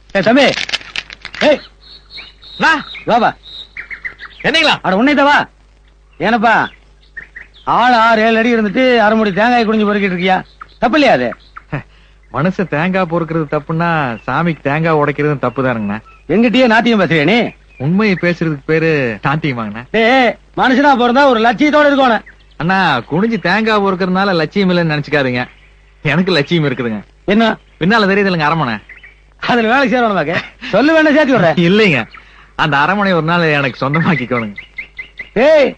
ஏய் தம்பி ஏய் அண்ணா, வாபா என்னங்களா அட உன்னைத்தவா ஏனப்பா ஆள் ஆறு ஏழு அடி இருந்துட்டு அரை முடி தேங்காய் குடிஞ்சு பொறுக்கிட்டு இருக்கியா தப்பு இல்லையா அது மனுஷன் தேங்காய் பொறுக்கிறது தப்புன்னா சாமிக்கு தேங்காய் உடைக்கிறது தப்பு தானுங்கண்ணா எங்கிட்டயே நாத்தியம் பேசுறியா நீ உண்மையை பேசுறதுக்கு பேரு நாட்டியமாங்கண்ணா ஏய் மனுஷனா பிறந்தா ஒரு லட்சியத்தோட இருக்கணும் அண்ணா குனிஞ்சு தேங்காய் பொறுக்கிறதுனால லட்சியம் இல்லைன்னு நினைச்சுக்காதீங்க எனக்கு லட்சியம் இருக்குதுங்க என்ன பின்னால தெரியுதுலங்க அரமனை அதுல வேலை செய்யறவன பாக்க சொல்லு வேணா சேர்த்து விடுறேன் இல்லைங்க அந்த அரமனை ஒரு நாள் எனக்கு சொந்தமாக்கிக்கோணுங்க ஏய்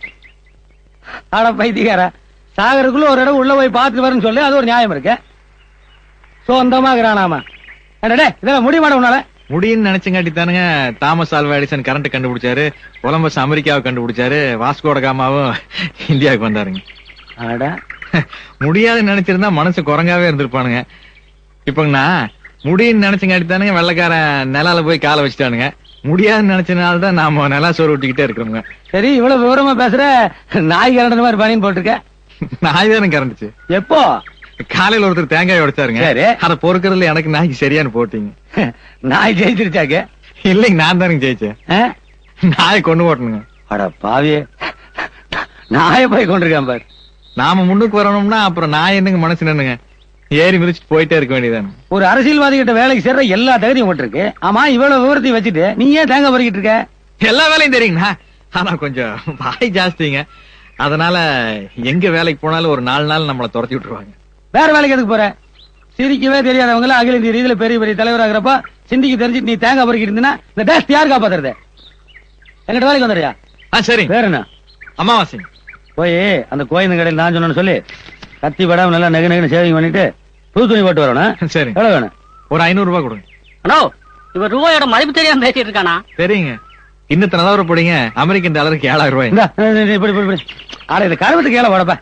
அட பைத்தியக்கார சாகருக்குள்ள ஒரு இடம் உள்ள போய் பார்த்துட்டு வரேன்னு சொல்லி அது ஒரு நியாயம் இருக்கு சொந்தமா இருக்கிறானாமா என்னடே இதெல்லாம் முடிய மாட்டேன் உன்னால முடியும்னு நினைச்சங்காட்டி தானுங்க தாமஸ் ஆல்வா எடிசன் கரண்ட் கண்டுபிடிச்சாரு கொலம்பஸ் அமெரிக்காவை கண்டுபிடிச்சாரு வாஸ்கோட காமாவும் இந்தியாவுக்கு வந்தாருங்க அட முடியாதுன்னு நினைச்சிருந்தா மனசு குரங்காவே இருந்திருப்பானுங்க இப்பங்கண்ணா முடியும்னு நினைச்சங்காட்டி தானுங்க வெள்ளக்காரன் நிலால போய் காலை வச்சுட்டானுங்க முடியாதுன்னு நினைச்சனால தான் நாம நிலா சோறு விட்டுக்கிட்டே இருக்கிறோங்க சரி இவ்வளவு விவரமா பேசுற நாய் கரண்ட மாதிரி பனின்னு போட்டிருக்க நாய் தானே கரண்டுச்சு எப்போ காலையில ஒருத்தர் தேங்காய் உடைச்சாருங்க சரி. அத பொறுக்கிறதுல எனக்கு நாய்க்கு சரியானு போட்டீங்க நாய் ஜெயிச்சிருச்சாக்க இல்லைங்க நான் தானுங்க ஜெயிச்சேன் ஆ? நாயை கொண்டு போட்டணுங்க அட பாவியே நாயை போய் கொண்டிருக்கான் பாரு நாம முன்னுக்கு வரணும்னா அப்புறம் நான் என்னங்க மனசு நின்னுங்க ஏறி மிதிச்சுட்டு போயிட்டே இருக்க வேண்டியதானே ஒரு அரசியல்வாதி கிட்ட வேலைக்கு சேர்ற எல்லா தகுதியும் போட்டிருக்கு ஆமா இவ்வளவு விவரத்தையும் வச்சுட்டு நீ ஏன் தேங்காய் பறிக்கிட்டு இருக்க எல்லா வேலையும் தெரியுங்கண்ணா ஆனா கொஞ்சம் வாய் ஜாஸ்திங்க அதனால எங்க வேலைக்கு போனாலும் ஒரு நாலு நாள் நம்மள துரத்தி விட்டுருவாங்க வேற வேலைக்கு எதுக்கு போற சிரிக்கவே தெரியாதவங்கள அகில இந்திய ரீதியில பெரிய பெரிய தலைவராகிறப்ப சிந்திக்கு தெரிஞ்சுட்டு நீ தேங்காய் பறிக்கிட்டு இருந்தீன்னா இந்த டேஸ்ட் யார் காப்பாத்துறது எங்கிட்ட வேலைக்கு வந்துடுறியா ஆ சரி வேற என்ன அமாவாசை போய் அந்த கோயில் கடையில் நான் சொன்னேன்னு சொல்லி கத்தி படாம நல்லா நெகு நெகுன்னு சேவிங் பண்ணிட்டு புது துணி போட்டு வரணும் சரி எவ்வளவு வேணும் ஒரு ஐநூறு ரூபாய் கொடுங்க அண்ணோ இவர் ரூபாயோட மதிப்பு தெரியாம பேசிட்டு இருக்கானா சரிங்க இன்னத்த நிலவரம் போடுங்க அமெரிக்கன் டாலருக்கு ஏழாயிரம் ரூபாய் இந்தா, இப்படி இப்படி இப்படி இப்படி. ஆட இந்த கருவத்துக்கு ஏழை போடப்ப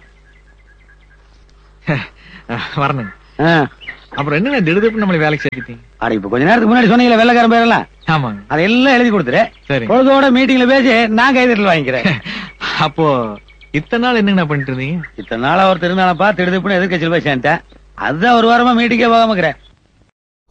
வரணுங்க ஆ. அப்புறம் என்னங்க திடுதிப்பு நம்மளை வேலைக்கு சேர்த்துட்டீங்க ஆட இப்ப கொஞ்ச நேரத்துக்கு முன்னாடி சொன்னீங்களே வெள்ளக்காரன் பேரெல்லாம் ஆமாங்க அதெல்லாம் எழுதி கொடுத்துரு சரி பொழுதோட மீட்டிங்ல பேசி நான் கைதட்டல் வாங்கிக்கிறேன் அப்போ இத்தனை நாள் என்னங்கண்ணா பண்ணிட்டு இருந்தீங்க இத்தனை நாளா ஒருத்தர் இருந்தானப்பா திடுதிப்புன்னு எதிர்கட்சியில் போய் சேர்ந்தேன் அதுதான் ஒரு வாரமா மீட்டிங்கே போகாம இருக்கிறேன்